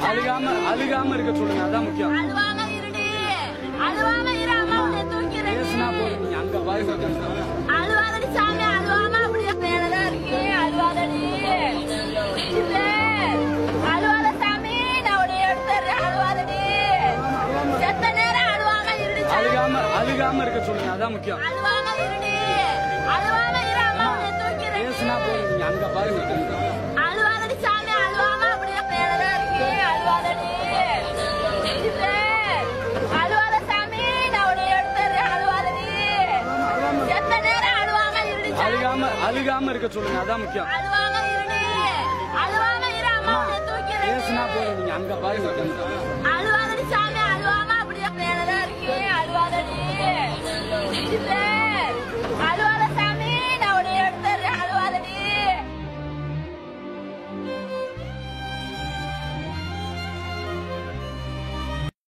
அழுகாம அழுகாம இருக்க சொல்லுங்க அதான் முக்கியம் அழுவாம இருடி அழுவாம இரு அம்மா உன்னை தூக்கிறேன் பேசினா போதும் நீங்க அங்க வாய்ஸ் அழுவாதடி சாமி அழுவாம அப்படியே மேலதான் இருக்கு அழுவாதடி சித்தே, அழுவாத சாமி நான் உடைய எடுத்துறேன் அழுவாதடி செத்த நேரம் அழுவாம இருடி சாமி. அழுகாம அழுகாம இருக்க சொல்லுங்க அதான் முக்கியம் அழுவாம இருடி அழுவாம இரு அம்மா உன்னை தூக்கிறேன் பேசினா போதும் நீங்க அங்க வாய்ஸ் அழுவாதடி சாமி அழுவாம அப்படியே மேலதான் இருக்கு அழுவாதடி சித்தே, அழுவாத சாமி நான் உடைய எடுத்துறேன் அழுவாதடி செத்த நேரம் அழுவாம இருடி சாமி. அழுகாம அழுகாம இருக்க சொல்லுங்க அதான் முக்கியம் அழுவாம இருடி அழுவாம இரு அம்மா உன்னை தூக்கிறேன் பேசினா போதும் நீங்க அங்க வாய்ஸ் அழுவாதடி சாமி அழுவாம அப்படியே மேலதான் இருக்கு அழுவாதடி சித்தே,